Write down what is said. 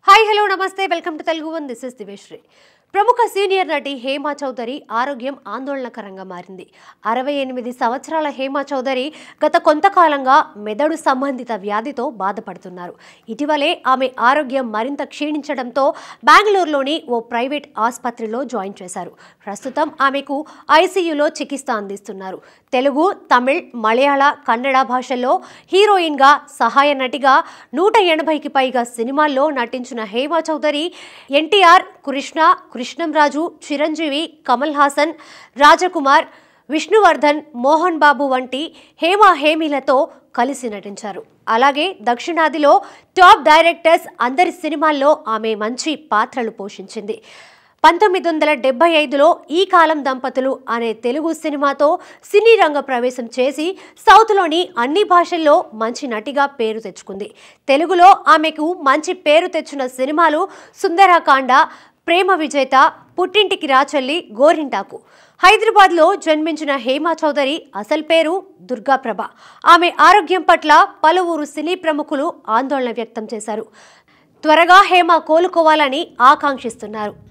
hi hello నమస్తే welcome to Telugu one this is Diveshri ప్రముఖ senior నటి హేమా చౌదరి ఆరోగ్యం ఆందోళనకరంగా మారింది అరవై ఎనిమిది సంవత్సరాల హేమా చౌదరి గత కొంతకాలంగా మెదడు సంబంధిత వ్యాధితో బాధపడుతున్నారు ఇటీవలే ఆమె ఆరోగ్యం మరింత క్షీణించడంతో బెంగళూరులోని ఓ ప్రైవేట్ ఆసుపత్రిలో జాయిన్ చేశారు ప్రస్తుతం ఆమెకు ఐసీయూలో చికిత్స అందిస్తున్నారు తెలుగు తమిళ్ మలయాళ కన్నడ భాషల్లో హీరోయిన్గా సహాయ నటిగా నూట ఎనభైకి పైగా సినిమాల్లో నటించిన హేమా చౌదరి ఎన్టీఆర్ కృష్ణ కృష్ణంరాజు చిరంజీవి కమల్ హాసన్ రాజకుమార్ విష్ణువర్ధన్ మోహన్ బాబు వంటి హేమా హేమీలతో కలిసి నటించారు అలాగే దక్షిణాదిలో టాప్ డైరెక్టర్స్ అందరి సినిమాల్లో ఆమె మంచి పాత్రలు పోషించింది పంతొమ్మిది వందల డెబ్బై ఐదులో ఈ కాలం దంపతులు అనే తెలుగు సినిమాతో సినీ రంగ ప్రవేశం చేసి సౌత్లోని అన్ని భాషల్లో మంచి నటిగా పేరు తెచ్చుకుంది తెలుగులో ఆమెకు మంచి పేరు తెచ్చిన సినిమాలు సుందరకాండ ప్రేమ విజేత పుట్టింటికి రాచల్లి గోరింటాకు హైదరాబాద్లో జన్మించిన హేమా చౌదరి అసలు పేరు దుర్గాప్రభ ఆమె ఆరోగ్యం పట్ల పలువురు సినీ ప్రముఖులు ఆందోళన వ్యక్తం చేశారు త్వరగా హేమ కోలుకోవాలని ఆకాంక్షిస్తున్నారు